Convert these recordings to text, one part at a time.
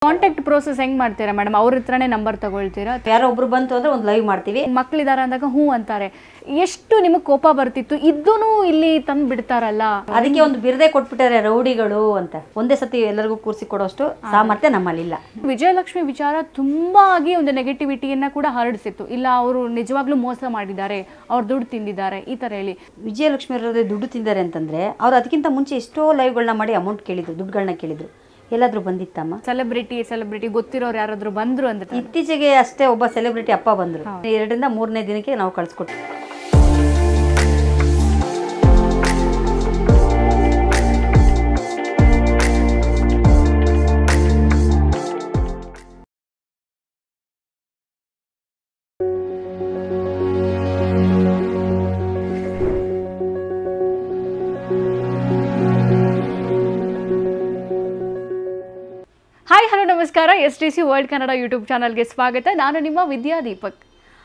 Contact process ಹೆಂಗ್ ಮಾಡ್ತೀರಾ madam ಅವ್ರ ಹತ್ರನೇ ನಂಬರ್ ತಗೊಳ್ತೀರಾ ಯಾರೋ ಒಬ್ರು ಬಂತು ಅಂದ್ರೆ ಒಂದು ಲೈವ್ ಮಾಡ್ತೀವಿ ಮಕ್ಳಿದಾರ ಅಂದಾಗ ಹ್ಞೂ ಅಂತಾರೆ ಎಷ್ಟು ನಿಮಗೆ ಕೋಪ ಬರ್ತಿತ್ತು ಇದ್ದೂ ಇಲ್ಲಿ ತಂದು ಬಿಡ್ತಾರಲ್ಲ ಅದಕ್ಕೆ ಒಂದು ಬಿರದೆ ಕೊಟ್ಬಿಟ್ಟಾರೆ ರೌಡಿಗಳು ಅಂತ ಒಂದೇ ಸತಿ ಎಲ್ಲರಿಗೂ ಕೂರಿಸಿ ಕೊಡೋಷ್ಟು ಸಾಮರ್ಥ್ಯ ನಮ್ಮಲ್ಲಿಲ್ಲ ವಿಜಯಲಕ್ಷ್ಮಿ ವಿಚಾರ ತುಂಬಾ ಆಗಿ ಒಂದು ನೆಗೆಟಿವಿಟಿಯನ್ನ ಕೂಡ ಹರಡಿಸಿತ್ತು ಇಲ್ಲ ಅವರು ನಿಜವಾಗ್ಲೂ ಮೋಸ ಮಾಡಿದ್ದಾರೆ ಅವ್ರು ದುಡ್ಡು ತಿಂದಿದ್ದಾರೆ ಈ ತರ ಹೇಳಿ ವಿಜಯಲಕ್ಷ್ಮಿ ಅವರೇ ದುಡ್ಡು ತಿಂದಾರೆ ಅಂತಂದ್ರೆ ಅವ್ರು ಅದಕ್ಕಿಂತ ಮುಂಚೆ ಎಷ್ಟೋ ಲೈವ್ಗಳನ್ನ ಮಾಡಿ ಅಮೌಂಟ್ ಕೇಳಿದ್ರು ದುಡ್ಡುಗಳನ್ನ ಕೇಳಿದ್ರು ಎಲ್ಲಾದ್ರೂ ಬಂದಿತ್ತಮ್ಮ ಸೆಲೆಬ್ರಿಟಿ ಸೆಲೆಬ್ರಿಟಿ ಗೊತ್ತಿರೋರು ಯಾರಾದ್ರೂ ಬಂದ್ರು ಅಂದ್ರೆ ಇತ್ತೀಚೆಗೆ ಅಷ್ಟೇ ಒಬ್ಬ ಸೆಲೆಬ್ರಿಟಿ ಅಪ್ಪ ಬಂದ್ರು ಎರಡರಿಂದ ಮೂರನೇ ದಿನಕ್ಕೆ ನಾವು ಕಳ್ಸಿಕೊಟ್ವಿ ಹಾಯ್ ಹಲೋ ನಮಸ್ಕಾರ S T C world Kannada YouTube ಚಾನಲ್ಗೆ ಸ್ವಾಗತ ನಾನು ನಿಮ್ಮ ವಿದ್ಯಾ ದೀಪಕ್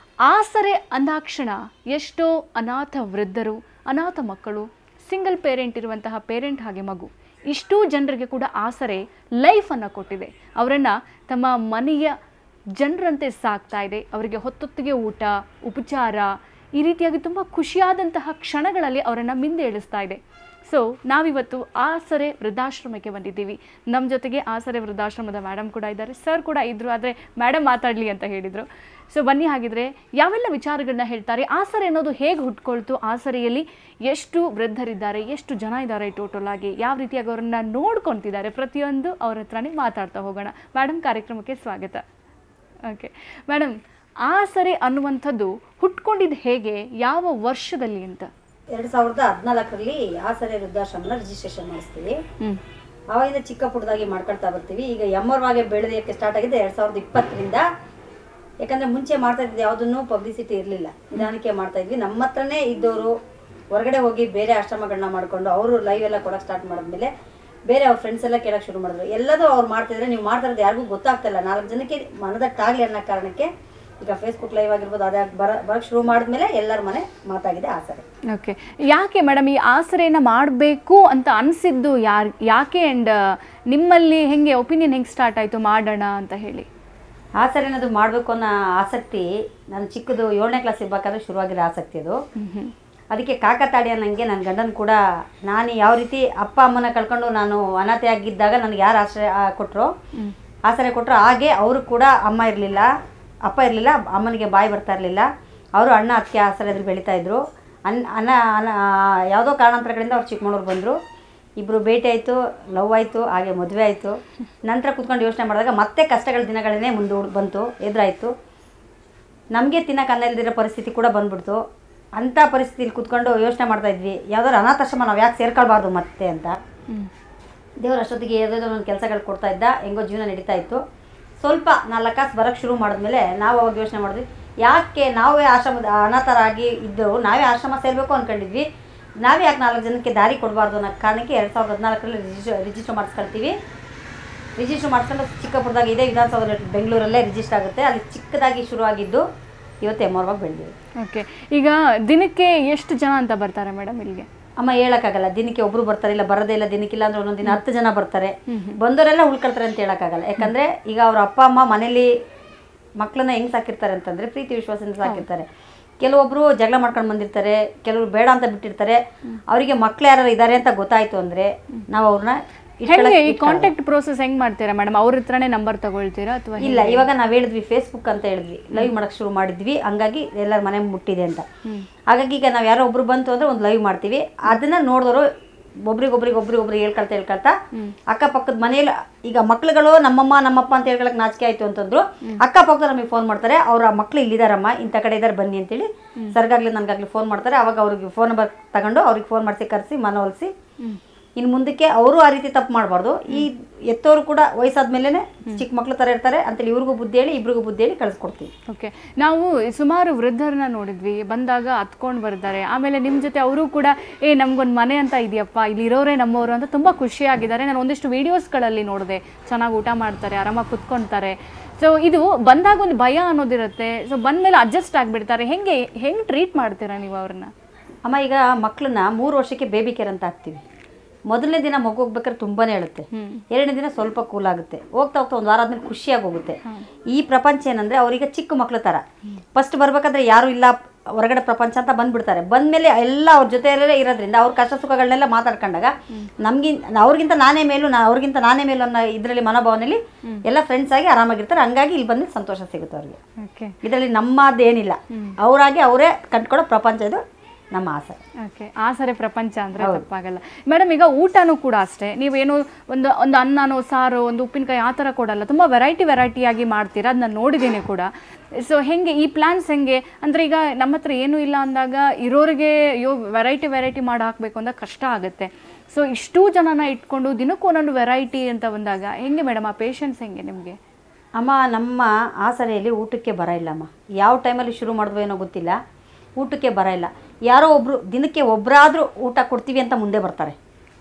ಆಸರೆ ಅಂದಾಕ್ಷಣ ಎಷ್ಟೋ ಅನಾಥ ವೃದ್ಧರು ಅನಾಥ ಮಕ್ಕಳು ಸಿಂಗಲ್ ಪೇರೆಂಟ್ ಇರುವಂತಹ ಪೇರೆಂಟ್ ಹಾಗೆ ಮಗು ಇಷ್ಟೂ ಜನರಿಗೆ ಕೂಡ ಆಸರೆ ಲೈಫನ್ನು ಕೊಟ್ಟಿದೆ ಅವರನ್ನು ತಮ್ಮ ಮನೆಯ ಜನರಂತೆ ಸಾಕ್ತಾ ಇದೆ ಅವರಿಗೆ ಹೊತ್ತೊತ್ತಿಗೆ ಊಟ ಉಪಚಾರ ಈ ರೀತಿಯಾಗಿ ತುಂಬ ಖುಷಿಯಾದಂತಹ ಕ್ಷಣಗಳಲ್ಲಿ ಅವರನ್ನು ಮಿಂದೇಳಿಸ್ತಾ ಇದೆ ಸೊ ನಾವಿವತ್ತು ಆಸರೆ ವೃದ್ಧಾಶ್ರಮಕ್ಕೆ ಬಂದಿದ್ದೀವಿ ನಮ್ಮ ಜೊತೆಗೆ ಆಸರೆ ವೃದ್ಧಾಶ್ರಮದ ಮೇಡಮ್ ಕೂಡ ಇದ್ದಾರೆ ಸರ್ ಕೂಡ ಇದ್ರು ಆದರೆ ಮೇಡಮ್ ಮಾತಾಡಲಿ ಅಂತ ಹೇಳಿದರು ಸೊ ಬನ್ನಿ ಹಾಗಿದ್ರೆ ಯಾವೆಲ್ಲ ವಿಚಾರಗಳನ್ನ ಹೇಳ್ತಾರೆ ಆಸರೆ ಅನ್ನೋದು ಹೇಗೆ ಹುಟ್ಕೊಳ್ತು ಆಸರೆಯಲ್ಲಿ ಎಷ್ಟು ವೃದ್ಧರಿದ್ದಾರೆ ಎಷ್ಟು ಜನ ಇದ್ದಾರೆ ಟೋಟಲ್ ಆಗಿ ಯಾವ ರೀತಿಯಾಗಿ ಅವರನ್ನ ನೋಡ್ಕೊತಿದ್ದಾರೆ ಪ್ರತಿಯೊಂದು ಅವ್ರ ಹತ್ರನೇ ಮಾತಾಡ್ತಾ ಹೋಗೋಣ ಮೇಡಮ್ ಕಾರ್ಯಕ್ರಮಕ್ಕೆ ಸ್ವಾಗತ ಓಕೆ ಮೇಡಮ್ ಆಸರೆ ಅನ್ನುವಂಥದ್ದು ಹುಟ್ಕೊಂಡಿದ್ದು ಹೇಗೆ ಯಾವ ವರ್ಷದಲ್ಲಿ ಅಂತ ಎರಡು ಸಾವಿರದ ಹದಿನಾಲ್ಕರಲ್ಲಿ ಆಸರೆ ವೃದ್ಧಾಶ್ರಮನ ರಿಜಿಸ್ಟ್ರೇಷನ್ ಮಾಡಿಸ್ತೀವಿ ಹ್ಞೂ ಅವಾಗಿಂದ ಚಿಕ್ಕ ಪುಟ್ಟದಾಗಿ ಮಾಡ್ಕೊಳ್ತಾ ಬರ್ತೀವಿ ಈಗ ಎಮ್ಮರ್ವಾಗೆ ಬೆಳೆಯೋಕ್ಕೆ ಸ್ಟಾರ್ಟ್ ಆಗಿದೆ ಎರಡು ಸಾವಿರದ ಇಪ್ಪತ್ತರಿಂದ ಯಾಕಂದ್ರೆ ಮುಂಚೆ ಮಾಡ್ತಾ ಇದ್ದಿದ್ದು ಯಾವುದನ್ನು ಪಬ್ಲಿಸಿಟಿ ಇರಲಿಲ್ಲ ನಿಧಾನಕ್ಕೆ ಮಾಡ್ತಾ ಇದ್ವಿ ನಮ್ಮ ಹತ್ರನೇ ಇದ್ದವರು ಹೊರಗಡೆ ಹೋಗಿ ಬೇರೆ ಆಶ್ರಮಗಳನ್ನ ಮಾಡ್ಕೊಂಡು ಅವರು ಲೈವ್ ಎಲ್ಲ ಕೊಡೋಕೆ ಸ್ಟಾರ್ಟ್ ಮಾಡಿದ್ಮೇಲೆ ಬೇರೆ ಅವ್ರ ಫ್ರೆಂಡ್ಸ್ ಎಲ್ಲ ಕೇಳೋಕೆ ಶುರು ಮಾಡಿದ್ರು ಎಲ್ಲದೂ ಅವ್ರು ಮಾಡ್ತಿದ್ರೆ ನೀವು ಮಾಡ್ತಾ ಇರೋದು ಯಾರಿಗೂ ಗೊತ್ತಾಗ್ತಿಲ್ಲ ನಾಲ್ಕು ಜನಕ್ಕೆ ಮನದಟ್ಟಾಗಲಿ ಅನ್ನೋ ಕಾರಣಕ್ಕೆ ಈಗ ಫೇಸ್ಬುಕ್ ಲೈವ್ ಆಗಿರ್ಬೋದು ಅದೇ ಬರ ಬರೋಕ್ಕೆ ಶುರು ಮಾಡಿದ್ಮೇಲೆ ಎಲ್ಲರ ಮನೆ ಮಾತಾಗಿದೆ ಆಸರೆ ಓಕೆ ಯಾಕೆ ಮೇಡಮ್ ಈ ಆಸರೆಯನ್ನು ಮಾಡಬೇಕು ಅಂತ ಅನಿಸಿದ್ದು ಯಾರು ಯಾಕೆ ಆ್ಯಂಡ್ ನಿಮ್ಮಲ್ಲಿ ಹೆಂಗೆ ಒಪಿನಿಯನ್ ಹೆಂಗೆ ಸ್ಟಾರ್ಟ್ ಆಯಿತು ಮಾಡೋಣ ಅಂತ ಹೇಳಿ ಆಸರೆ ಅನ್ನೋದು ಮಾಡಬೇಕು ಅನ್ನೋ ಆಸಕ್ತಿ ನಾನು ಚಿಕ್ಕದು ಏಳನೇ ಕ್ಲಾಸ್ ಇರ್ಬೇಕಾದ್ರೆ ಶುರುವಾಗಿರೋ ಆಸಕ್ತಿ ಅದು ಅದಕ್ಕೆ ಕಾಕತಾಡಿ ಅನ್ನಂಗೆ ನನ್ನ ಗಂಡನ ಕೂಡ ನಾನು ಯಾವ ರೀತಿ ಅಪ್ಪ ಅಮ್ಮನ ಕಳ್ಕೊಂಡು ನಾನು ಅನಾಥೆ ಆಗಿದ್ದಾಗ ನನಗೆ ಯಾರು ಆಶ್ರಯ ಕೊಟ್ಟರು ಆಸರೆ ಕೊಟ್ಟರು ಹಾಗೆ ಅವರು ಕೂಡ ಅಮ್ಮ ಇರಲಿಲ್ಲ ಅಪ್ಪ ಇರಲಿಲ್ಲ ಅಮ್ಮನಿಗೆ ಬಾಯಿ ಬರ್ತಾ ಇರಲಿಲ್ಲ ಅವರು ಅಣ್ಣ ಅದಕ್ಕೆ ಆಸರೆ ಎದುರು ಬೆಳೀತಾ ಇದ್ರು ಅನ್ನ ಅನ್ನ ಅನ್ನ ಯಾವುದೋ ಕಾರಣಾಂತರಗಳಿಂದ ಅವ್ರು ಚಿಕ್ಕಮಗಳೂರು ಬಂದರು ಇಬ್ಬರು ಭೇಟಿ ಆಯಿತು ಲವ್ ಆಯಿತು ಹಾಗೆ ಮದುವೆ ಆಯಿತು ನಂತರ ಕೂತ್ಕೊಂಡು ಯೋಚನೆ ಮಾಡಿದಾಗ ಮತ್ತೆ ಕಷ್ಟಗಳ ದಿನಗಳನ್ನೇ ಮುಂದೆ ಬಂತು ಎದುರಾಯಿತು ನಮಗೆ ತಿನ್ನಕ್ಕೆ ಅನ್ನ ಇಲ್ದಿರೋ ಪರಿಸ್ಥಿತಿ ಕೂಡ ಬಂದ್ಬಿಡ್ತು ಅಂಥ ಪರಿಸ್ಥಿತಿಲಿ ಕೂತ್ಕೊಂಡು ಯೋಚನೆ ಮಾಡ್ತಾ ಇದ್ವಿ ಯಾವ್ದಾದ್ರು ಅನಾಥಾಶ್ರಮ ನಾವು ಯಾಕೆ ಸೇರ್ಕೊಳ್ಬಾರ್ದು ಮತ್ತೆ ಅಂತ ದೇವ್ರ ಅಷ್ಟೊತ್ತಿಗೆ ಯಾವುದಾದ್ರು ಒಂದು ಕೆಲಸಗಳು ಕೊಡ್ತಾ ಇದ್ದ ಹೆಂಗೋ ಜೀವನ ನಡೀತಾ ಇತ್ತು ಸ್ವಲ್ಪ ನಾಲ್ಕು ಕಾಸು ಬರೋಕ್ಕೆ ಶುರು ಮಾಡಿದ್ಮೇಲೆ ನಾವು ಅವಾಗ ಯೋಚನೆ ಮಾಡಿದ್ವಿ ಯಾಕೆ ನಾವೇ ಆಶ್ರಮದ ಅನಾಥರಾಗಿ ಇದ್ದವು ನಾವೇ ಆಶ್ರಮ ಸೇರಬೇಕು ಅಂದ್ಕೊಂಡಿದ್ವಿ ನಾವೇ ಯಾಕೆ ನಾಲ್ಕು ಜನಕ್ಕೆ ದಾರಿ ಕೊಡಬಾರ್ದು ಅನ್ನೋ ಕಾರಣಕ್ಕೆ ಎರಡು ಸಾವಿರದ ಹದಿನಾಲ್ಕರಲ್ಲಿ ರಿಜಿಸ್ಟರ್ ರಿಜಿಸ್ಟರ್ ಮಾಡಿಸ್ಕೊಳ್ತೀವಿ ರಿಜಿಸ್ಟರ್ ಮಾಡಿಸ್ಕೊಂಡು ಚಿಕ್ಕಪುರದಾಗ ಇದೆ ವಿಧಾನಸೌಧ ಬೆಂಗಳೂರಲ್ಲೇ ರಿಜಿಸ್ಟರ್ ಆಗುತ್ತೆ ಅಲ್ಲಿ ಚಿಕ್ಕದಾಗಿ ಶುರುವಾಗಿದ್ದು ಇವತ್ತು ಎಮ್ಮರ್ವಾಗಿ ಬೆಳೆದಿದೆ ಓಕೆ ಈಗ ದಿನಕ್ಕೆ ಎಷ್ಟು ಜನ ಅಂತ ಬರ್ತಾರೆ ಮೇಡಮ್ ಇಲ್ಲಿಗೆ ಅಮ್ಮ ಹೇಳಕ್ಕಾಗಲ್ಲ ದಿನಕ್ಕೆ ಒಬ್ರು ಬರ್ತಾರೆ ಇಲ್ಲ ಬರೋದೇ ಇಲ್ಲ ದಿನಕ್ಕಿಲ್ಲ ಅಂದ್ರೆ ಒಂದೊಂದು ದಿನ ಹತ್ತು ಜನ ಬರ್ತಾರೆ ಬಂದವರೆಲ್ಲ ಉಳ್ಕೊಳ್ತಾರೆ ಅಂತ ಹೇಳಕ್ಕಾಗಲ್ಲ ಯಾಕಂದ್ರೆ ಈಗ ಅವ್ರ ಅಪ್ಪ ಅಮ್ಮ ಮನೇಲಿ ಮಕ್ಕಳನ್ನ ಹೆಂಗ್ ಸಾಕಿರ್ತಾರೆ ಅಂತಂದ್ರೆ ಪ್ರೀತಿ ವಿಶ್ವಾಸದಿಂದ ಸಾಕಿರ್ತಾರೆ ಕೆಲವೊಬ್ರು ಜಗಳ ಮಾಡ್ಕೊಂಡು ಬಂದಿರ್ತಾರೆ ಕೆಲವರು ಬೇಡ ಅಂತ ಬಿಟ್ಟಿರ್ತಾರೆ ಅವರಿಗೆ ಮಕ್ಳು ಯಾರು ಇದ್ದಾರೆ ಅಂತ ಗೊತ್ತಾಯ್ತು ಅಂದ್ರೆ ನಾವು ಅವ್ರನ್ನ ಹೆಂಗೆ ಈ ಕಾಂಟ್ಯಾಕ್ಟ್ ಪ್ರೋಸೆಸ್ ಹೆಂಗ್ ಮಾಡ್ತೀರಾ ಮೇಡಮ್ ಅವ್ರ ಹತ್ರನೇ ನಂಬರ್ ತಗೊಳ್ತೀರಾ ಅಥವಾ ಇಲ್ಲ ಇವಾಗ ನಾವ್ ಹೇಳಿದ್ವಿ ಫೇಸ್ಬುಕ್ ಅಂತ ಹೇಳಿದ್ವಿ ಲೈವ್ ಮಾಡಕ್ ಶುರು ಮಾಡಿದ್ವಿ ಹಂಗಾಗಿ ಎಲ್ಲರ ಮನೆ ಮುಟ್ಟಿದೆ ಅಂತ ಹಾಗಾಗಿ ಈಗ ನಾವ್ ಯಾರೋ ಒಬ್ರು ಬಂತು ಅಂದ್ರೆ ಒಂದು ಲೈವ್ ಮಾಡ್ತೀವಿ ಅದನ್ನ ನೋಡಿದವರು ಒಬ್ರಿಗೊಬ್ರಿಗೆ ಒಬ್ರಿಗೊಬ್ರಿಗೆ ಹೇಳ್ಕೊಳ್ತಾ ಹೇಳ್ಕೊಳ್ತಾ ಅಕ್ಕಪಕ್ಕದ ಮನೇಲಿ ಈಗ ಮಕ್ಳುಗಳು ನಮ್ಮಮ್ಮ ನಮ್ಮಪ್ಪ ಅಂತ ಹೇಳ್ಕೊಳಕ್ ನಾಚಿಕೆ ಆಯ್ತು ಅಂತಂದ್ರು ಅಕ್ಕಪಕ್ಕದ ನಮಗೆ ಫೋನ್ ಮಾಡ್ತಾರೆ ಅವ್ರ ಮಕ್ಳು ಇಲ್ಲಿದಾರಮ್ಮ ಇಂಥ ಕಡೆ ಇದಾರೆ ಬನ್ನಿ ಅಂತೇಳಿ ಸರ್ಗಾಗ್ಲಿ ನನ್ಗಾಗ್ಲಿ ಫೋನ್ ಮಾಡ್ತಾರೆ ಅವಾಗ ಅವ್ರಿಗೆ ಫೋನ್ ನಂಬರ್ ತಗೊಂಡು ಅವ್ರಿಗೆ ಫೋನ್ ಮಾಡಿಸಿ ಕರೆಸಿ ಮನವೊಲಿಸಿ ಇನ್ನು ಮುಂದಕ್ಕೆ ಅವರು ಆ ರೀತಿ ತಪ್ಪು ಮಾಡಬಾರ್ದು ಈ ಎತ್ತೋರು ಕೂಡ ವಯಸ್ಸಾದ್ಮೇಲೆ ಚಿಕ್ಕ ಮಕ್ಳು ಥರ ಇರ್ತಾರೆ ಅಂತೇಳಿ ಇವ್ರಿಗೂ ಬುದ್ಧಿ ಹೇಳಿ ಇಬ್ರಿಗೂ ಬುದ್ಧಿ ಹೇಳಿ ಕಳಿಸ್ಕೊಡ್ತೀವಿ ಓಕೆ ನಾವು ಸುಮಾರು ವೃದ್ಧರನ್ನ ನೋಡಿದ್ವಿ ಬಂದಾಗ ಹತ್ಕೊಂಡು ಬರ್ತಾರೆ ಆಮೇಲೆ ನಿಮ್ಮ ಜೊತೆ ಅವರು ಕೂಡ ಏ ನಮ್ಗೊಂದು ಮನೆ ಅಂತ ಇದೆಯಪ್ಪ ಇಲ್ಲಿ ಇರೋರೇ ನಮ್ಮವರು ಅಂತ ತುಂಬ ಖುಷಿಯಾಗಿದ್ದಾರೆ ನಾನು ಒಂದಿಷ್ಟು ವೀಡಿಯೋಸ್ಗಳಲ್ಲಿ ನೋಡಿದೆ ಚೆನ್ನಾಗಿ ಊಟ ಮಾಡ್ತಾರೆ ಆರಾಮಾಗಿ ಕುತ್ಕೊಳ್ತಾರೆ ಸೊ ಇದು ಬಂದಾಗ ಒಂದು ಭಯ ಅನ್ನೋದಿರುತ್ತೆ ಸೊ ಬಂದಮೇಲೆ ಅಡ್ಜಸ್ಟ್ ಆಗಿಬಿಡ್ತಾರೆ ಹೆಂಗೆ ಹೆಂಗೆ ಟ್ರೀಟ್ ಮಾಡ್ತೀರಾ ನೀವು ಅವ್ರನ್ನ ಅಮ್ಮ ಈಗ ಮಕ್ಕಳನ್ನ ಮೂರು ವರ್ಷಕ್ಕೆ ಬೇಬಿ ಕೇರ್ ಅಂತ ಹಾಕ್ತೀವಿ ಮೊದಲನೇ ದಿನ ಮಗು ಹೋಗ್ಬೇಕಾದ್ರೆ ತುಂಬಾನೇ ಹೇಳುತ್ತೆ ಹ್ಮ್ ಎರಡನೇ ದಿನ ಸ್ವಲ್ಪ ಕೂಲ್ ಆಗುತ್ತೆ ಹೋಗ್ತಾ ಹೋಗ್ತಾ ಒಂದು ವಾರ ಆದ್ಮೇಲೆ ಖುಷಿಯಾಗಿ ಹೋಗುತ್ತೆ ಈ ಪ್ರಪಂಚ ಏನಂದ್ರೆ ಅವ್ರಿಗೆ ಚಿಕ್ಕ ಮಕ್ಳ ತರ ಫಸ್ಟ್ ಬರ್ಬೇಕಾದ್ರೆ ಯಾರು ಇಲ್ಲ ಹೊರಗಡೆ ಪ್ರಪಂಚ ಅಂತ ಬಂದ್ಬಿಡ್ತಾರೆ ಬಂದ್ಮೇಲೆ ಎಲ್ಲ ಅವ್ರ ಜೊತೆಯಲ್ಲೇ ಇರೋದ್ರಿಂದ ಅವ್ರ ಕಷ್ಟ ಸುಖಗಳನ್ನೆಲ್ಲ ಮಾತಾಡ್ಕೊಂಡಾಗ ನಮ್ಗಿಂತ ಅವ್ರಿಗಿಂತ ನಾನೇ ಮೇಲು ನಾ ಅವ್ರಿಗಿಂತ ನಾನೇ ಮೇಲು ಅನ್ನೋ ಇದರಲ್ಲಿ ಮನೋಭಾವನೆಯಲ್ಲಿ ಎಲ್ಲ ಫ್ರೆಂಡ್ಸ್ ಆಗಿ ಆರಾಮಾಗಿರ್ತಾರೆ ಹಂಗಾಗಿ ಇಲ್ಲಿ ಬಂದು ಸಂತೋಷ ಸಿಗುತ್ತೆ ಅವ್ರಿಗೆ ಓಕೆ ಇದರಲ್ಲಿ ನಮ್ಮದೇನಿಲ್ಲ ಅವರಾಗಿ ಅವರೇ ಕಂಡ್ಕೊಳ್ಳೋ ಪ್ರಪಂಚ ಇದು ನಮ್ಮ ಆಸೆ ಓಕೆ ಆ ಸರಿ ಪ್ರಪಂಚ ಅಂದ್ರೆ ತಪ್ಪಾಗಲ್ಲ ಮೇಡಮ್ ಈಗ ಊಟನೂ ಕೂಡ ಅಷ್ಟೇ ನೀವೇನು ಒಂದು ಒಂದು ಅನ್ನನೋ ಸಾರು ಒಂದು ಉಪ್ಪಿನಕಾಯಿ ಆ ಥರ ಕೊಡಲ್ಲ ತುಂಬ ವೆರೈಟಿ ವೆರೈಟಿಯಾಗಿ ಮಾಡ್ತೀರಾ ಅದನ್ನ ನೋಡಿದ್ದೀನಿ ಕೂಡ ಸೊ ಹೆಂಗೆ ಈ ಪ್ಲಾನ್ಸ್ ಹೆಂಗೆ ಅಂದರೆ ಈಗ ನಮ್ಮ ಹತ್ರ ಏನೂ ಇಲ್ಲ ಅಂದಾಗ ಇರೋರಿಗೆ ಅಯ್ಯೋ ವೆರೈಟಿ ವೆರೈಟಿ ಮಾಡಿ ಹಾಕಬೇಕು ಅಂದಾಗ ಕಷ್ಟ ಆಗುತ್ತೆ ಸೊ ಇಷ್ಟೂ ಜನನ ಇಟ್ಕೊಂಡು ದಿನಕ್ಕೂ ಒಂದೊಂದು ವೆರೈಟಿ ಅಂತ ಬಂದಾಗ ಹೆಂಗೆ ಮೇಡಮ್ ಆ ಪೇಷನ್ಸ್ ಹೆಂಗೆ ನಿಮಗೆ ಅಮ್ಮ ನಮ್ಮ ಆಸರೆಯಲ್ಲಿ ಊಟಕ್ಕೆ ಬರ ಇಲ್ಲಮ್ಮ ಯಾವ ಟೈಮಲ್ಲಿ ಶುರು ಮಾಡಿದ್ವೋ ಏನೋ ಗೊತ್ತಿಲ್ಲ ಊಟಕ್ಕೆ ಬರ ಇಲ್ಲ ಯಾರೋ ಒಬ್ಬರು ದಿನಕ್ಕೆ ಒಬ್ಬರಾದರೂ ಊಟ ಕೊಡ್ತೀವಿ ಅಂತ ಮುಂದೆ ಬರ್ತಾರೆ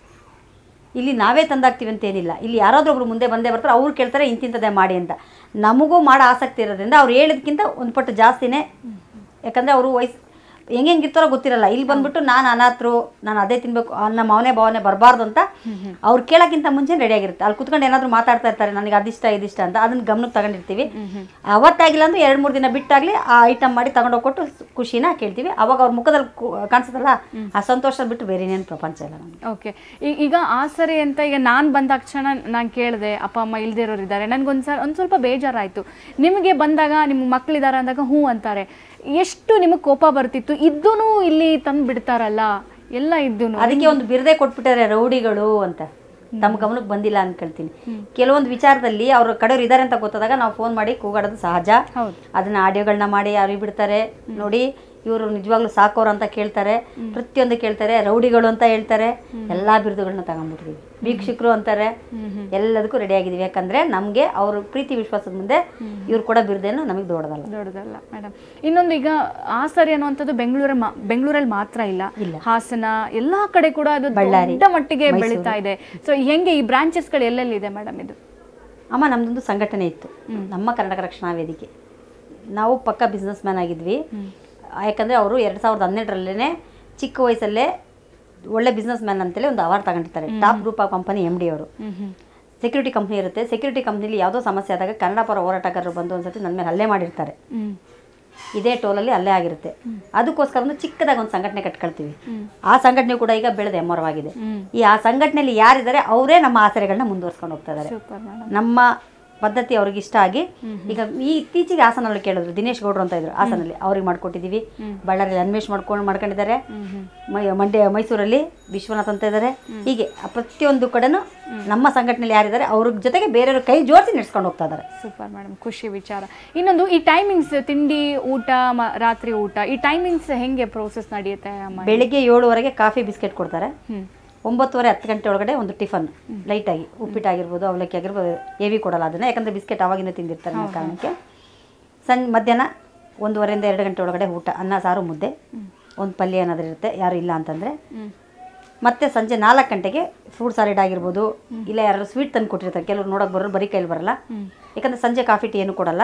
ಇಲ್ಲಿ ನಾವೇ ತಂದಾಕ್ತೀವಿ ಅಂತ ಏನಿಲ್ಲ ಇಲ್ಲಿ ಯಾರಾದ್ರೂ ಒಬ್ರು ಮುಂದೆ ಬಂದೇ ಬರ್ತಾರೆ ಅವ್ರು ಕೇಳ್ತಾರೆ ಇಂತಿಂಥದ್ದೇ ಮಾಡಿ ಅಂತ ನಮಗೂ ಮಾಡೋ ಆಸಕ್ತಿ ಇರೋದ್ರಿಂದ ಅವ್ರು ಹೇಳಿದ್ಕಿಂತ ಒಂದು ಪಟ್ಟು ಜಾಸ್ತಿನೇ ಯಾಕಂದರೆ ಅವರು ವಯಸ್ಸು ಹೆಂಗೆ ಹೆಂಗಿರ್ತಾರೋ ಗೊತ್ತಿರಲ್ಲ ಇಲ್ಲಿ ಬಂದ್ಬಿಟ್ಟು ನಾನು ಅನಾಥರು ನಾನು ಅದೇ ತಿನ್ಬೇಕು ಅನ್ನೋ ಭಾವನೆ ಭಾವನೆ ಬರಬಾರ್ದು ಅಂತ ಅವ್ರು ಕೇಳೋಕ್ಕಿಂತ ಮುಂಚೆ ರೆಡಿ ಆಗಿರುತ್ತೆ ಅಲ್ಲಿ ಕುತ್ಕೊಂಡು ಏನಾದರೂ ಮಾತಾಡ್ತಾ ಇರ್ತಾರೆ ನನಗೆ ಅದಿಷ್ಟ ಇದಿಷ್ಟ ಅಂತ ಅದನ್ನ ಗಮನಕ್ಕೆ ತಗೊಂಡಿರ್ತೀವಿ ಅವತ್ತಾಗಿಲ್ಲ ಅಂದ್ರೆ ಎರಡು ಮೂರು ದಿನ ಬಿಟ್ಟಾಗಲಿ ಆ ಐಟಮ್ ಮಾಡಿ ತಗೊಂಡೋಗಿ ಕೊಟ್ಟು ಖುಷಿನ ಕೇಳ್ತೀವಿ ಅವಾಗ ಅವ್ರ ಮುಖದಲ್ಲಿ ಕು- ಕಾಣಿಸುತ್ತಲ್ಲ ಆ ಸಂತೋಷ ಬಿಟ್ಟು ಬೇರೆ ಇನ್ನೇನು ಪ್ರಪಂಚ ಇಲ್ಲ ನಮಗೆ ಓಕೆ ಈಗ ಆಸರೆ ಅಂತ ಈಗ ನಾನು ಬಂದ ತಕ್ಷಣ ನಾನು ಕೇಳಿದೆ ಅಪ್ಪ ಅಮ್ಮ ಇಲ್ದೇ ಇರೋರು ಇದ್ದಾರೆ ನನಗೊಂದು ಸಲ ಒಂದು ಸ್ವಲ್ಪ ಬೇಜಾರಾಯಿತು ನಿಮಗೆ ಬಂದಾಗ ನಿಮ್ಮ ಮಕ್ಕಳಿದ್ದಾರೆ ಅಂದಾಗ ಹ್ಞೂ ಅಂತಾರೆ ಎಷ್ಟು ನಿಮಗೆ ಕೋಪ ಬರ್ತಿತ್ತು ಇದ್ದೂ ಇಲ್ಲಿ ತಂದು ಬಿಡ್ತಾರಲ್ಲ ಎಲ್ಲ ಇದ್ದು ಅದಕ್ಕೆ ಒಂದು ಬಿರದೆ ಕೊಟ್ಬಿಟ್ಟಾರೆ ರೌಡಿಗಳು ಅಂತ ತಮ್ಮ ಗಮನಕ್ಕೆ ಬಂದಿಲ್ಲ ಅನ್ಕೊಳ್ತೀನಿ ಕೆಲವೊಂದು ವಿಚಾರದಲ್ಲಿ ಅವ್ರ ಕಡೆಯವ್ರು ಇದ್ದಾರೆ ಅಂತ ಗೊತ್ತಾದಾಗ ನಾವು ಫೋನ್ ಮಾಡಿ ಕೂಗಾಡೋದು ಸಹಜ ಹೌದು ಅದನ್ನ ಆಡಿಯೋಗಳನ್ನ ಮಾಡಿ ಯಾರು ಬಿಡ್ತಾರೆ ನೋಡಿ ಇವರು ನಿಜವಾಗ್ಲೂ ಸಾಕೋರು ಅಂತ ಕೇಳ್ತಾರೆ ಪ್ರತಿಯೊಂದು ಕೇಳ್ತಾರೆ ರೌಡಿಗಳು ಅಂತ ಹೇಳ್ತಾರೆ ಎಲ್ಲಾ ಬಿರುದುಗಳನ್ನ ತಗೊಂಡ್ಬಿಟ್ಟಿದೀವಿ ವೀಕ್ಷಕರು ಅಂತಾರೆ ಎಲ್ಲದಕ್ಕೂ ರೆಡಿ ಆಗಿದೀವಿ ಯಾಕಂದ್ರೆ ನಮ್ಗೆ ಅವ್ರ ಪ್ರೀತಿ ವಿಶ್ವಾಸದ ಮುಂದೆ ಇವ್ರು ಕೂಡ ಬಿರುದೇನು ನಮಗೆ ದೊಡ್ಡದಲ್ಲ ದೊಡ್ಡದಲ್ಲ ಮೇಡಮ್ ಇನ್ನೊಂದು ಈಗ ಆಸರೆ ಅನ್ನುವಂಥದ್ದು ಬೆಂಗಳೂರ ಬೆಂಗಳೂರಲ್ಲಿ ಮಾತ್ರ ಇಲ್ಲ ಹಾಸನ ಎಲ್ಲಾ ಕಡೆ ಕೂಡ ಅದು ದೊಡ್ಡ ಮಟ್ಟಿಗೆ ಬೆಳೀತಾ ಇದೆ ಸೊ ಹೆಂಗೆ ಈ ಬ್ರಾಂಚಸ್ಗಳು ಎಲ್ಲೆಲ್ಲಿದೆ ಮೇಡಮ್ ಇದು ಅಮ್ಮ ನಮ್ದೊಂದು ಸಂಘಟನೆ ಇತ್ತು ನಮ್ಮ ಕರ್ನಾಟಕ ರಕ್ಷಣಾ ವೇದಿಕೆ ನಾವು ಪಕ್ಕ ಬಿಸ್ನೆಸ್ ಮ್ಯಾನ್ ಆಗಿದ್ವಿ ಯಾಕಂದರೆ ಅವರು ಎರಡು ಸಾವಿರದ ಹನ್ನೆರಡರಲ್ಲೇ ಚಿಕ್ಕ ವಯಸ್ಸಲ್ಲೇ ಒಳ್ಳೆ ಬಿಸ್ನೆಸ್ ಮ್ಯಾನ್ ಅಂತೇಳಿ ಒಂದು ಅವಾರ್ಡ್ ತಗೊಂಡಿರ್ತಾರೆ top group of company M D ಅವರು ಸೆಕ್ಯೂರಿಟಿ ಕಂಪ್ನಿ ಇರುತ್ತೆ ಸೆಕ್ಯೂರಿಟಿ ಕಂಪ್ನಿಲಿ ಯಾವುದೋ ಸಮಸ್ಯೆ ಆದಾಗ ಕನ್ನಡ ಪರ ಹೋರಾಟಗಾರರು ಬಂದು ಒಂದ್ಸತಿ ನನ್ನ ಮೇಲೆ ಹಲ್ಲೆ ಮಾಡಿರ್ತಾರೆ ಹ್ಮ್ ಇದೇ ಟೋಲಲ್ಲಿ ಅಲ್ಲೇ ಆಗಿರುತ್ತೆ ಅದಕ್ಕೋಸ್ಕರ ಒಂದು ಚಿಕ್ಕದಾಗಿ ಒಂದು ಸಂಘಟನೆ ಕಟ್ಕೊಳ್ತೀವಿ ಆ ಸಂಘಟನೆ ಕೂಡ ಈಗ ಬೆಳೆದ ಎಮ್ಮರವಾಗಿದೆ ಈ ಆ ಸಂಘಟನೆಯಲ್ಲಿ ಯಾರಿದ್ದಾರೆ ಅವರೇ ನಮ್ಮ ಆಸರೆಗಳನ್ನ ಮುಂದುವರ್ಸ್ಕೊಂಡು ಹೋಗ್ತಾ ಇದ್ದಾರೆ ಸೂಪರ್ ಮೇಡಮ್ ನಮ್ಮ ಪದ್ಧತಿ ಅವ್ರಿಗೆ ಇಷ್ಟ ಆಗಿ ಈಗ ಈ ಇತ್ತೀಚೆಗೆ ಹಾಸನಲ್ಲಿ ಕೇಳಿದ್ರು ದಿನೇಶ್ ಗೌಡ್ರು ಅಂತ ಇದ್ರು ಹಾಸನಲ್ಲಿ ಅವ್ರಿಗೆ ಮಾಡ್ಕೊಟ್ಟಿದ್ದೀವಿ ಬಳ್ಳಾರಿಯಲ್ಲಿ ಅನ್ವೇಷ್ ಮಾಡ್ಕೊಂಡು ಮಾಡ್ಕೊಂಡಿದ್ದಾರೆ ಮೈ ಮಂಡ್ಯ ಮೈಸೂರಲ್ಲಿ ವಿಶ್ವನಾಥ್ ಅಂತ ಇದ್ದಾರೆ ಹೀಗೆ ಆ ಪ್ರತಿಯೊಂದು ಕಡೆನೂ ನಮ್ಮ ಸಂಘಟನೆಯಲ್ಲಿ ಯಾರಿದ್ದಾರೆ ಅವ್ರ ಜೊತೆಗೆ ಬೇರೆಯವ್ರ ಕೈ ಜೋಡಿಸಿ ನಡೆಸ್ಕೊಂಡು ಹೋಗ್ತಾ ಇದ್ದಾರೆ ಸೂಪರ್ ಮೇಡಮ್ ಖುಷಿ ವಿಚಾರ ಇನ್ನೊಂದು ಈ ಟೈಮಿಂಗ್ಸ್ ತಿಂಡಿ ಊಟ ಮ- ರಾತ್ರಿ ಊಟ ಈ ಟೈಮಿಂಗ್ಸ್ ಹೆಂಗೆ ಪ್ರೋಸೆಸ್ ನಡೆಯುತ್ತೆ ಅಮ್ಮ ಬೆಳಿಗ್ಗೆ ಏಳುವರೆಗೆ ಕಾಫಿ ಬಿಸ್ಕೆಟ್ ಕೊಡ್ತಾರೆ ಹ್ಮ್ ಒಂಬತ್ತುವರೆ ಹತ್ತು ಗಂಟೆ ಒಳಗಡೆ ಒಂದು ಟಿಫನ್ ಲೈಟಾಗಿ ಉಪ್ಪಿಟ್ಟಾಗಿರ್ಬೋದು ಅವಲಕ್ಕಿ ಆಗಿರ್ಬೋದು ಹೆವಿ ಕೊಡಲ್ಲ ಅದನ್ನು ಯಾಕಂದರೆ ಬಿಸ್ಕೆಟ್ ಅವಾಗಿಂದ ತಿಂದಿರ್ತಾರೆ ಅನ್ನೋ ಕಾರಣಕ್ಕೆ ಸಣ್ಣ ಮಧ್ಯಾಹ್ನ ಒಂದೂವರೆಯಿಂದ ಎರಡು ಗಂಟೆ ಒಳಗಡೆ ಊಟ ಅನ್ನ ಸಾರು ಮುದ್ದೆ ಒಂದು ಪಲ್ಯ ಏನಾದರೂ ಇರುತ್ತೆ ಯಾರು ಇಲ್ಲ ಅಂತಂದರೆ ಹ್ಮ್ ಮತ್ತೆ ಸಂಜೆ ನಾಲ್ಕು ಗಂಟೆಗೆ ಫ್ರೂಟ್ ಸಾಲಿಡ್ ಆಗಿರ್ಬೋದು ಇಲ್ಲ ಯಾರು ಸ್ವೀಟ್ ತಂದು ಕೊಟ್ಟಿರ್ತಾರೆ ಕೆಲವ್ರು ನೋಡೋಕೆ ಬರೋರು ಬರೀ ಕೈಲಿ ಬರಲ್ಲ ಯಾಕಂದರೆ ಸಂಜೆ ಕಾಫಿ ಟೀ ಏನು ಕೊಡಲ್ಲ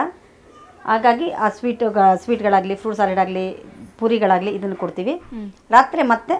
ಹಾಗಾಗಿ ಆ ಸ್ವೀಟ್ ಸ್ವೀಟ್ಗಳಾಗಲಿ ಫ್ರೂಟ್ ಸಾಲಿಡ್ ಆಗಲಿ ಪೂರಿಗಳಾಗಲಿ ಇದನ್ನು ಕೊಡ್ತೀವಿ ರಾತ್ರಿ ಮತ್ತೆ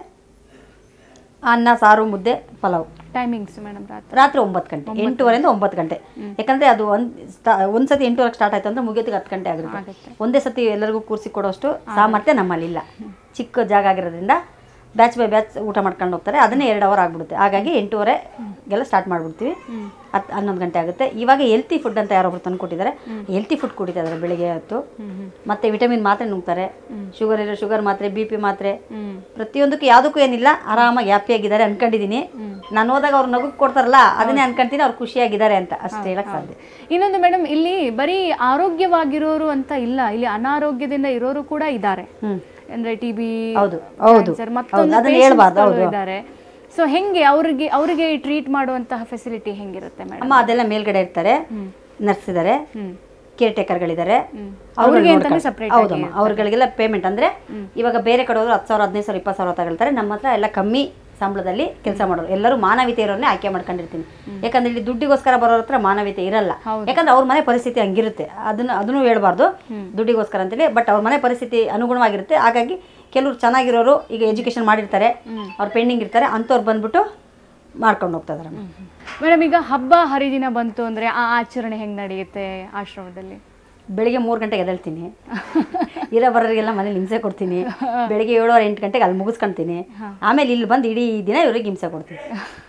ಅನ್ನ ಸಾರು ಮುದ್ದೆ ಪಲಾವ್ ಟೈಮಿಂಗ್ಸ್ ಮೇಡಮ್ ರಾತ್ರಿ ರಾತ್ರಿ ಒಂಬತ್ತು ಗಂಟೆ ಎಂಟೂವರೆಯಿಂದ ಒಂಬತ್ತು ಗಂಟೆ ಯಾಕಂದರೆ ಅದು ಒಂದು ಸ್ಟಾ ಒಂದು ಸತಿ ಎಂಟೂವರೆಗೆ ಸ್ಟಾರ್ಟ್ ಆಯ್ತು ಅಂದರೆ ಮುಗಿಯೋದಕ್ಕೆ ಹತ್ತು ಗಂಟೆ ಆಗಿರುತ್ತೆ ಆಗುತ್ತೆ. ಒಂದೇ ಸತಿ ಎಲ್ಲರಿಗೂ ಕೂರಿಸಿ ಕೊಡೋಷ್ಟು ಸಾಮರ್ಥ್ಯ ನಮ್ಮಲ್ಲಿಲ್ಲ ಚಿಕ್ಕ ಜಾಗ ಆಗಿರೋದ್ರಿಂದ ಬ್ಯಾಚ್ ಬೈ ಬ್ಯಾಚ್ ಊಟ ಮಾಡ್ಕೊಂಡು ಹೋಗ್ತಾರೆ ಅದನ್ನೇ ಎರಡು ಅವರ್ ಆಗಿಬಿಡುತ್ತೆ ಹಾಗಾಗಿ ಎಂಟೂವರೆಗೆಲ್ಲ ಸ್ಟಾರ್ಟ್ ಮಾಡಿಬಿಡ್ತೀವಿ ಹತ್ತು ಹನ್ನೊಂದು ಗಂಟೆ ಆಗುತ್ತೆ ಇವಾಗ ಹೆಲ್ತಿ ಫುಡ್ ಅಂತ ಯಾರೊಬ್ರು ತಂದು ಕೊಟ್ಟಿದ್ದಾರೆ ಹೆಲ್ತಿ ಫುಡ್ ಕುಡಿತಾ ಇದ್ದಾರೆ ಬೆಳಿಗ್ಗೆ ಹೊತ್ತು ಮತ್ತೆ ವಿಟಮಿನ್ ಮಾತ್ರೆ ನುಂಗ್ತಾರೆ ಶುಗರ್ ಇರೋ ಶುಗರ್ ಮಾತ್ರೆ ಬಿ ಪಿ ಮಾತ್ರೆ ಹ್ಮ್ ಪ್ರತಿಯೊಂದಕ್ಕೂ ಯಾವುದಕ್ಕೂ ಏನಿಲ್ಲ ಆರಾಮಾಗಿ ಹ್ಯಾಪಿಯಾಗಿದ್ದಾರೆ ಅನ್ಕೊಂಡಿದ್ದೀನಿ ನಾನು ಹೋದಾಗ ಅವ್ರು ನಗು ಕೊಡ್ತಾರಲ್ಲ ಅದನ್ನೇ ಅನ್ಕೊಂತೀನಿ ಅವ್ರು ಖುಷಿಯಾಗಿದ್ದಾರೆ ಅಂತ ಅಷ್ಟೇ ಹೇಳಕ್ ಸಾಧ್ಯ ಇನ್ನೊಂದು ಮೇಡಮ್ ಇಲ್ಲಿ ಬರೀ ಆರೋಗ್ಯವಾಗಿರೋರು ಅಂತ ಇಲ್ಲ ಇಲ್ಲಿ ಅನಾರೋಗ್ಯದಿಂದ ಇರೋರು ಕೂಡ ಇದ್ದಾರೆ ಹ್ಮ್ ಅಂದ್ರೆ ಟಿ ಬಿ ಹೌದು ಹೌದು ಮತ್ತೊಂದು ಅದನ್ನ ಹೇಳ್ಬಾರ್ದು, patients ಗಳು ಇದ್ದಾರೆ ಸೊ ಹೆಂಗೆ ಅವ್ರಿಗೆ ಅವರಿಗೆ ಟ್ರೀಟ್ ಮಾಡುವಂತಹ ಫೆಸಿಲಿಟಿ ಹೆಂಗಿರುತ್ತೆ ಮೇಡಮ್ ಅಮ್ಮ ಅದೆಲ್ಲ ಮೇಲ್ಗಡೆ ಇರ್ತಾರೆ ನರ್ಸ್ ಇದ್ದಾರೆ ಹ್ಮ್ ಕೇರ್ ಟೇಕರ್ಗಳಿದ್ದಾರೆ ಅವ್ರಿಗೆ ಅಂತಾನೆ separate ಆಗಿ ಹೌದಮ್ಮ ಅವ್ರಗಳಿಗೆಲ್ಲ ಪೇಮೆಂಟ್ ಅಂದ್ರೆ ಇವಾಗ ಬೇರೆ ಕಡೆ ಹೋದ್ರು ಹತ್ತು ಸಾವಿರ ಹದಿನೈದು ಸಾವಿರ ಇಪ್ಪತ್ತು ಸಾವಿರ ತಗೊಳ್ತಾರೆ ನಮ್ಮ ಹತ್ರ ಎಲ್ಲ ಕಮ್ಮಿ ಸಂಬಳದಲ್ಲಿ ಕೆಲಸ ಮಾಡೋರು ಎಲ್ಲರೂ ಮಾನವೀಯತೆ ಇರೋರನ್ನೇ ಆಯ್ಕೆ ಮಾಡ್ಕೊಂಡಿರ್ತೀನಿ ಯಾಕಂದ್ರೆ ಇಲ್ಲಿ ದುಡ್ಡಿಗೋಸ್ಕರ ಬರೋರ ಹತ್ರ ಮಾನವೀಯತೆ ಇರಲ್ಲ ಯಾಕಂದ್ರೆ ಅವ್ರ ಮನೆ ಪರಿಸ್ಥಿತಿ ಹಂಗಿರುತ್ತೆ ಅದನ್ನ ಅದನ್ನು ಹೇಳ್ಬಾರ್ದು ದುಡ್ಡಿಗೋಸ್ಕರ ಅಂತೇಳಿ ಬಟ್ ಅವ್ರ ಮನೆ ಪರಿಸ್ಥಿತಿ ಅನುಗುಣವಾಗಿರುತ್ತೆ ಹಾಗಾಗಿ ಕೆಲವ್ರು ಚೆನ್ನಾಗಿರೋರು ಈಗ ಎಜುಕೇಶನ್ ಮಾಡಿರ್ತಾರೆ ಅವ್ರು ಪೆಂಡಿಂಗ್ ಇರ್ತಾರೆ ಅಂಥವ್ರು ಬಂದ್ಬಿಟ್ಟು ಮಾಡ್ಕೊಂಡು ಹೋಗ್ತಾ ಇದಾರೆ ಮೇಡಮ್ ಈಗ ಹಬ್ಬ ಹರಿದಿನ ಬಂತು ಅಂದ್ರೆ ಆ ಆಚರಣೆ ಹೆಂಗ್ ನಡೆಯುತ್ತೆ ಆಶ್ರಮದಲ್ಲಿ ಬೆಳಿಗ್ಗೆ ಮೂರು ಗಂಟೆಗೆ ಎದ್ದೇಳ್ತೀನಿ ಇರೋ ಬರೋರಿಗೆಲ್ಲ ಮನೇಲಿ ಹಿಂಸೆ ಕೊಡ್ತೀನಿ ಬೆಳಿಗ್ಗೆ ಏಳುವರೆ ಎಂಟು ಗಂಟೆಗೆ ಅಲ್ಲಿ ಮುಗಿಸ್ಕೊಂತೀನಿ ಆಮೇಲೆ ಇಲ್ಲಿ ಬಂದು ಇಡೀ ದಿನ ಇವ್ರಿಗೆ ಹಿಂಸೆ ಕೊಡ್ತೀನಿ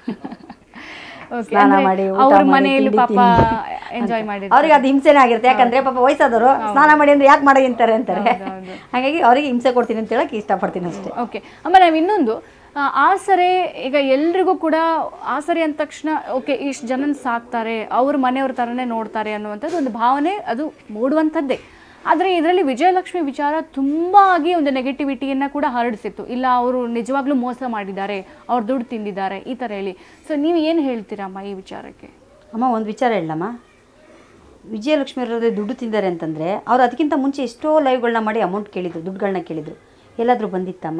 Okay, ಸ್ನಾನ ಅಂದ್ರೆ ಮಾಡಿ, ಊಟ ಅವ್ರ ಮಾಡಿ, ಮನೆಯಲ್ಲಿ ತಿಂಡಿ ಪಾಪ ತಿಂದು ಎಂಜಾಯ್ ಮಾಡಿದ್ರು ಅವ್ರಿಗೆ ಅದು ಹಿಂಸೆನೇ ಆಗಿರುತ್ತೆ ಯಾಕಂದ್ರೆ ಪಾಪ ವಯಸ್ಸಾದವರು ಸ್ನಾನ ಮಾಡಿ ಅಂದ್ರೆ ಯಾಕೆ ಮಾಡಿ ಅಂತಾರೆ ಅಂತಾರೆ ಹೌದು. ಹಾಗಾಗಿ ಅವರಿಗೆ ಹಿಂಸೆ ಕೊಡ್ತೀನಿ ಅಂತ ಹೇಳಕ್ ಇಷ್ಟಪಡ್ತೀನಿ ಅಷ್ಟೇ ಓಕೆ ಆಮೇಲೆ ನಾವು ಇನ್ನೊಂದು ಆ, ಆಸರೆ ಈಗ ಎಲ್ರಿಗೂ ಕೂಡ ಆಸರೆ ಅಂದ ತಕ್ಷಣ ಓಕೆ ಇಷ್ಟು ಜನನ ಸಾಕ್ತಾರೆ ಅವ್ರ ಮನೆಯವ್ರ ಥರನೇ ನೋಡ್ತಾರೆ ಅನ್ನುವಂಥದ್ದು ಒಂದು ಭಾವನೆ ಅದು ಮೂಡುವಂಥದ್ದೇ ಆದರೆ ಇದರಲ್ಲಿ ವಿಜಯಲಕ್ಷ್ಮಿ ವಿಚಾರ ತುಂಬ ಆಗಿ ಒಂದು ನೆಗೆಟಿವಿಟಿಯನ್ನು ಕೂಡ ಹರಡಿಸಿತ್ತು ಇಲ್ಲ ಅವರು ನಿಜವಾಗ್ಲೂ ಮೋಸ ಮಾಡಿದ್ದಾರೆ ಅವ್ರು ದುಡ್ಡು ತಿಂದಿದ್ದಾರೆ ಈ ಥರ ಹೇಳಿ ಸೊ ನೀವು ಏನು ಹೇಳ್ತೀರಮ್ಮ ಈ ವಿಚಾರಕ್ಕೆ ಅಮ್ಮ ಒಂದು ವಿಚಾರ ಹೇಳಮ್ಮ ವಿಜಯಲಕ್ಷ್ಮಿ ಅವರದ್ದು ದುಡ್ಡು ತಿಂದಾರೆ ಅಂತಂದರೆ ಅವ್ರು ಅದಕ್ಕಿಂತ ಮುಂಚೆ ಎಷ್ಟೋ ಲೈವ್ಗಳನ್ನ ಮಾಡಿ ಅಮೌಂಟ್ ಕೇಳಿದ್ರು ದುಡ್ಡುಗಳನ್ನ ಕೇಳಿದ್ರು ಎಲ್ಲಾದರೂ ಬಂದಿತ್ತಮ್ಮ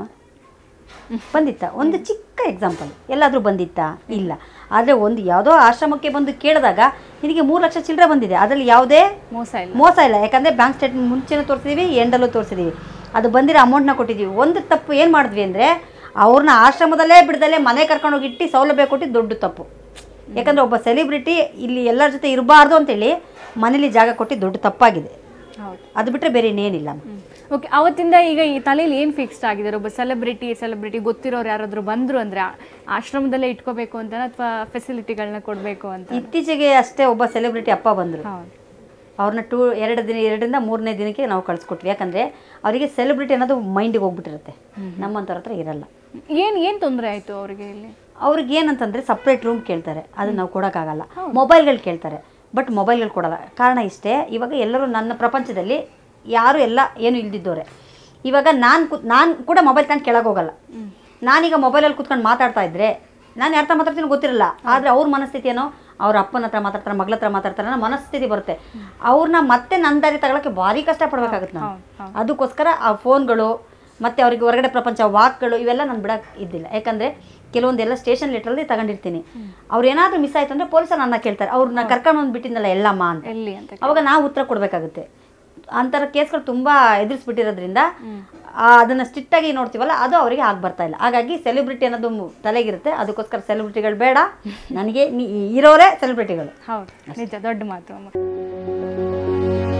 ಬಂದಿತ್ತ ಒಂದು ಚಿಕ್ಕ ಎಕ್ಸಾಂಪಲ್ ಎಲ್ಲಾದರೂ ಬಂದಿತ್ತಾ ಇಲ್ಲ ಆದರೆ ಒಂದು ಯಾವುದೋ ಆಶ್ರಮಕ್ಕೆ ಬಂದು ಕೇಳಿದಾಗ ನಿನಗೆ ಮೂರು ಲಕ್ಷ ಚಿಲ್ಲರೆ ಬಂದಿದೆ ಅದರಲ್ಲಿ ಯಾವುದೇ ಮೋಸ ಇಲ್ಲ ಮೋಸ ಇಲ್ಲ ಯಾಕಂದರೆ ಬ್ಯಾಂಕ್ ಸ್ಟೇಟ್ಮೆಂಟ್ ಮುಂಚೆನೂ ತೋರಿಸಿದೀವಿ ಎಂಡಲ್ಲೂ ತೋರಿಸಿದೀವಿ ಅದು ಬಂದಿರೋ ಅಮೌಂಟ್ನ ಕೊಟ್ಟಿದ್ದೀವಿ ಒಂದು ತಪ್ಪು ಏನು ಮಾಡಿದ್ವಿ ಅಂದರೆ ಅವ್ರನ್ನ ಆಶ್ರಮದಲ್ಲೇ ಬಿಡದಲ್ಲೇ ಮನೆ ಕರ್ಕೊಂಡೋಗಿ ಇಟ್ಟು ಸೌಲಭ್ಯ ಕೊಟ್ಟಿದ್ದು ದೊಡ್ಡ ತಪ್ಪು ಯಾಕಂದರೆ ಒಬ್ಬ ಸೆಲಿಬ್ರಿಟಿ ಇಲ್ಲಿ ಎಲ್ಲರ ಜೊತೆ ಇರಬಾರ್ದು ಅಂತೇಳಿ ಮನೇಲಿ ಜಾಗ ಕೊಟ್ಟಿದ್ದು ದೊಡ್ಡ ತಪ್ಪಾಗಿದೆ ಹೌದು ಅದು ಬಿಟ್ಟರೆ ಬೇರೆ ಇನ್ನೇನಿಲ್ಲ ಓಕೆ ಅವತ್ತಿಂದ ಈಗ ಈ ತಲೆಯಲ್ಲಿ ಏನು ಫಿಕ್ಸ್ಡ್ ಆಗಿದೆ ಒಬ್ಬ ಸೆಲೆಬ್ರಿಟಿ ಸೆಲೆಬ್ರಿಟಿ ಗೊತ್ತಿರೋರು ಯಾರಾದರೂ ಬಂದರು ಅಂದರೆ ಆಶ್ರಮದಲ್ಲೇ ಇಟ್ಕೋಬೇಕು ಅಂತ ಅಥವಾ ಫೆಸಿಲಿಟಿಗಳನ್ನ ಕೊಡಬೇಕು ಅಂತ ಇತ್ತೀಚೆಗೆ ಅಷ್ಟೇ ಒಬ್ಬ ಸೆಲೆಬ್ರಿಟಿ ಅಪ್ಪ ಬಂದರು ಹೌದು ಅವ್ರನ್ನ ಟೂ ಎರಡು ದಿನ ಎರಡರಿಂದ ಮೂರನೇ ದಿನಕ್ಕೆ ನಾವು ಕಳಿಸ್ಕೊಟ್ವಿ ಯಾಕಂದರೆ ಅವರಿಗೆ ಸೆಲೆಬ್ರಿಟಿ ಅನ್ನೋದು ಮೈಂಡಿಗೆ ಹೋಗ್ಬಿಟ್ಟಿರುತ್ತೆ ನಮ್ಮಂಥವ್ರ ಹತ್ರ ಇರಲ್ಲ ಏನು ಏನು ತೊಂದರೆ ಆಯಿತು ಅವರಿಗೆ ಇಲ್ಲಿ ಅವ್ರಿಗೆ ಏನಂತಂದರೆ ಸಪ್ರೇಟ್ ರೂಮ್ ಕೇಳ್ತಾರೆ ಅದನ್ನ ನಾವು ಕೊಡೋಕ್ಕಾಗಲ್ಲ ಮೊಬೈಲ್ಗಳು ಕೇಳ್ತಾರೆ ಬಟ್ ಮೊಬೈಲ್ಗಳು ಕೊಡಲ್ಲ ಕಾರಣ ಇಷ್ಟೇ ಇವಾಗ ಎಲ್ಲರೂ ನನ್ನ ಪ್ರಪಂಚದಲ್ಲಿ ಯಾರು ಎಲ್ಲ ಏನು ಇಲ್ದಿದ್ದವ್ರೆ ಇವಾಗ ನಾನು ಕು ನಾನು ಕೂಡ ಮೊಬೈಲ್ ತಗೊಂಡು ಕೆಳಗೆ ಹೋಗಲ್ಲ ನಾನೀಗ ಮೊಬೈಲಲ್ಲಿ ಕೂತ್ಕೊಂಡು ಮಾತಾಡ್ತಾ ಇದ್ರೆ ನಾನು ಯಾರ ಹತ್ರ ಮಾತಾಡ್ತೀನಿ ಗೊತ್ತಿರಲ್ಲ ಆದರೆ ಅವ್ರ ಮನಸ್ಥಿತಿ ಏನೋ ಅವ್ರ ಅಪ್ಪನ ಹತ್ರ ಮಾತಾಡ್ತಾರೆ ಮಗಳ ಹತ್ರ ಮಾತಾಡ್ತಾರೆ ಅನ್ನೋ ಮನಸ್ಥಿತಿ ಬರುತ್ತೆ ಅವ್ರನ್ನ ಮತ್ತೆ ನನ್ನ ದಾರಿ ತಗೊಳಕ್ಕೆ ಭಾರಿ ಕಷ್ಟಪಡ್ಬೇಕಾಗುತ್ತೆ ನಾನು ಹೌದು, ಹೌದು. ಅದಕ್ಕೋಸ್ಕರ ಆ ಫೋನ್ಗಳು ಮತ್ತು ಅವ್ರಿಗೆ ಹೊರಗಡೆ ಪ್ರಪಂಚ ವಾಕ್ಗಳು ಇವೆಲ್ಲ ನಾನು ಬಿಡಕ್ಕೆ ಇದ್ದಿಲ್ಲ ಯಾಕಂದರೆ ಕೆಲವೊಂದೆಲ್ಲ ಸ್ಟೇಷನ್ ಲೆಟ್ರಲ್ಲಿ ತಗೊಂಡಿರ್ತೀನಿ ಅವ್ರು ಏನಾದರೂ ಮಿಸ್ ಆಯ್ತು ಅಂದರೆ ಪೊಲೀಸರು ನನ್ನ ಕೇಳ್ತಾರೆ ಅವ್ರನ್ನ ಕರ್ಕೊಂಡು ಬಂದು ಬಿಟ್ಟಿದ್ದಲ್ಲ ಎಲ್ಲಮ್ಮ ಅಂತ ಎಲ್ಲಿ ಅಂತ ಅವಾಗ ನಾವು ಉತ್ತರ ಕೊಡಬೇಕಾಗುತ್ತೆ ಅಂಥರ ಕೇಸ್ಗಳು ತುಂಬ ಎದುರಿಸ್ಬಿಟ್ಟಿರೋದ್ರಿಂದ ಆ, ಅದನ್ನ ಸ್ಟ್ರಿಕ್ಟಾಗಿ ನೋಡ್ತೀವಲ್ಲ ಅದು ಅವರಿಗೆ ಆಗಿ ಬರ್ತಾ ಇಲ್ಲ ಹಾಗಾಗಿ ಸೆಲೆಬ್ರಿಟಿ ಅನ್ನೋದು ಮು- ತಲೆಗಿರುತ್ತೆ ಅದಕ್ಕೋಸ್ಕರ ಸೆಲೆಬ್ರಿಟಿಗಳು ಬೇಡ ನನಗೆ ನೀ- ಇರೋರೇ ಸೆಲೆಬ್ರಿಟಿಗಳು ಹೌದು ನಿಜ ದೊಡ್ಡ ಮಾತು ಅಮ್ಮ